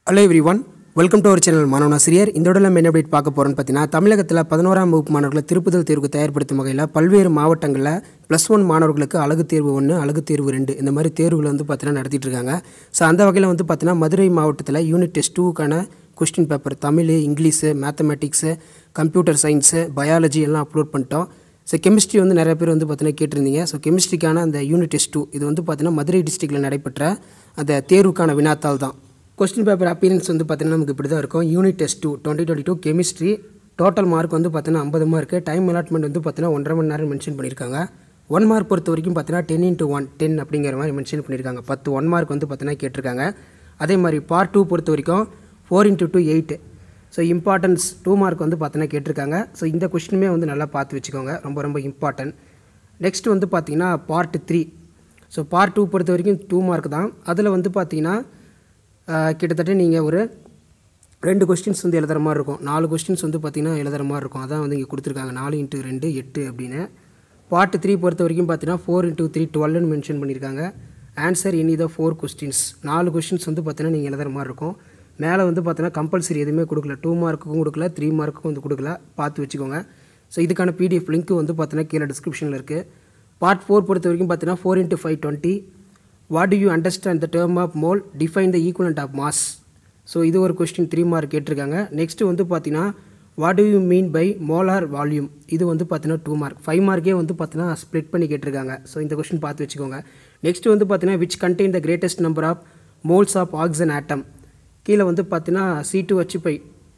hello everyone welcome to our channel மாணவன் ஆசிரியர் இந்த உடல என்ன அப்டேட் பார்க்க போகிறோன்னு பார்த்தீங்கன்னா தமிழகத்தில் பதினோராம் வகுப்பு மாணவர்களை திருப்புதல் தேர்வுக்கு தயார்படுத்தும் வகையில் பல்வேறு மாவட்டங்களில் ப்ளஸ் ஒன் மாணவர்களுக்கு அழகு தேர்வு ஒன்று அழகு தேர்வு ரெண்டு இந்த மாதிரி தேர்வுகளை வந்து பார்த்தீங்கன்னா நடத்திட்டு இருக்காங்க ஸோ அந்த வகையில் வந்து பார்த்தீங்கன்னா மதுரை மாவட்டத்தில் யூனிட் டெஸ்ட் டூக்கான question paper Tamil English mathematics computer science biology எல்லாம் அப்லோட் பண்ணிட்டோம் ஸோ கெமிஸ்ட்ரி வந்து நிறைய பேர் வந்து பார்த்தீங்கன்னா கேட்டிருந்தீங்க ஸோ கெமிஸ்ட்ரிக்கான அந்த யூனிட் டெஸ்ட் டூ இது வந்து பார்த்தீங்கன்னா மதுரை டிஸ்ட்ரிக்டில் நடைபெற்ற அந்த தேர்வுக்கான வினாத்தாள் தான் கொஸ்டின் பேப்பர் அப்பீரன்ஸ் வந்து பார்த்தீங்கன்னா நமக்கு இப்படி தான் இருக்கும் unit test two twenty twenty two chemistry total mark வந்து பார்த்தீங்கன்னா ஐம்பது மார்க்கு டைம் அலாட்மெண்ட் வந்து பார்த்தீங்கன்னா ஒன்றரை மணி நேரம் மென்ஷன் பண்ணியிருக்காங்க ஒன் மார்க் பொறுத்த வரைக்கும் பார்த்தீங்கன்னா டென் இன்ட்டு ஒன் டென் அப்படிங்கிற மாதிரி மென்ஷன் பண்ணியிருக்காங்க பத்து ஒன் மார்க் வந்து பார்த்தீங்கன்னா கேட்டிருக்காங்க அதே மாதிரி பார்ட் டூ பொறுத்த வரைக்கும் four into two eight so importance two mark வந்து பார்த்தீங்கன்னா கேட்டிருக்காங்க ஸோ இந்த கொஸ்டினுமே வந்து நல்லா பார்த்து வச்சுக்கோங்க ரொம்ப ரொம்ப இம்பார்ட்டன்ட் நெக்ஸ்ட் வந்து பார்த்தீங்கன்னா part three so part two பொறுத்த வரைக்கும் டூ மார்க் தான் அதில் வந்து பார்த்தீங்கன்னா ஆஹ், கிட்டத்தட்ட நீங்கள் ஒரு ரெண்டு கொஸ்டின்ஸ் வந்து எழுதுற மாதிரி இருக்கும் நாலு கொஸ்டின்ஸ் வந்து பார்த்தீங்கன்னா எழுதுற மாதிரி இருக்கும் அதான் வந்து இங்கே கொடுத்துருக்காங்க நாலு இன்ட்டு ரெண்டு எட்டு அப்படின்னு பார்ட் த்ரீ பொறுத்த வரைக்கும் பார்த்தீங்கன்னா ஃபோர் இன்ட்டு த்ரீ டுவெல்னு மென்ஷன் பண்ணியிருக்காங்க answer any the four questions நாலு கொஸ்டின்ஸ் வந்து பார்த்தீங்கன்னா நீங்கள் எழுதுற மாதிரி இருக்கும் மேலே வந்து பார்த்தீங்கன்னா கம்பல்சரி எதுவுமே கொடுக்கல டூ மார்க்குக்கும் கொடுக்கல த்ரீ மார்க்குக்கும் வந்து கொடுக்கல பார்த்து வச்சுக்கோங்க ஸோ இதுக்கான பிடிஎஃப் லிங்க் வந்து பார்த்தீங்கன்னா கீழே டிஸ்கிரிப்ஷனில் இருக்குது பார்ட் ஃபோர் பொறுத்த வரைக்கும் பார்த்தீங்கன்னா four into five twenty what do you understand the term of mole define the equivalent of mass so இது ஒரு கொஸ்டின் த்ரீ மார்க் கேட்டிருக்காங்க நெக்ஸ்ட்டு வந்து பார்த்தீங்கன்னா what do you mean by molar volume இது வந்து பார்த்தீங்கன்னா டூ மார்க் ஃபைவ் மார்க்கே வந்து பார்த்தீங்கன்னா ஸ்ப்ளிட் பண்ணி கேட்டிருக்காங்க ஸோ இந்த கொஸ்டின் பார்த்து வச்சுக்கோங்க நெக்ஸ்ட் வந்து பார்த்தீங்கன்னா which contain the greatest number of moles of oxygen atom கீழே வந்து பார்த்தீங்கன்னா C two H five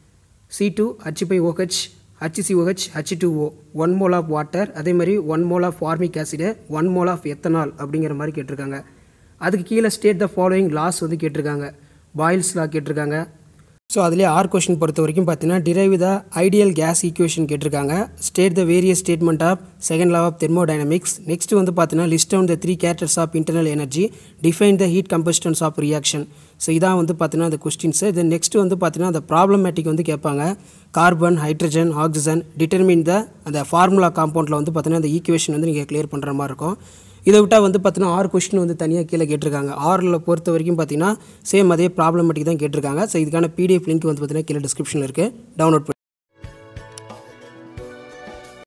C two H five OH HCCOH H two O one mole of water அதே மாதிரி one mole of formic acid one mole of ethanol அப்படிங்கிற மாதிரி கேட்டிருக்காங்க அதுக்கு கீழே ஸ்டேட் த ஃபாலோயிங் லாஸ் வந்து கேட்டிருக்காங்க பாயில்ஸ் லா கேட்டிருக்காங்க ஸோ அதுலேயே ஆர் கொஷின் பொறுத்த வரைக்கும் பார்த்தீங்கன்னா derive the ideal gas equation கேட்டிருக்காங்க state the various statement of second law of thermodynamics next வந்து பார்த்தீங்கன்னா list on the three characters of internal energy define the heat combustion of reaction so இதான் வந்து பார்த்தீங்கன்னா அந்த கொஸ்டின்ஸு தென் நெக்ஸ்ட் வந்து பார்த்தீங்கன்னா அந்த ப்ராப்ளமேட்டிக் வந்து கேட்பாங்க carbon hydrogen oxygen determine the அந்த ஃபார்முலா காம்பவுண்டில் வந்து பார்த்தீங்கன்னா அந்த ஈக்குவேஷன் வந்து நீங்கள் கிளியர் பண்ணுற மாதிரி இருக்கும் இதை விட்டால் வந்து பார்த்தீங்கன்னா ஆறு கொஸ்டின் வந்து தனியாக கீழே கேட்டிருக்காங்க ஆறில் பொறுத்த வரைக்கும் பார்த்தீங்கன்னா சேம் அதே ப்ராப்ளமேட்டிக் தான் கேட்டிருக்காங்க ஸோ இதுக்கான பிடிஎஃப் லிங்க் வந்து பார்த்தீங்கன்னா கீழே டிஸ்கிரிப்ஷனில் இருக்குது டவுன்லோட் பண்ணி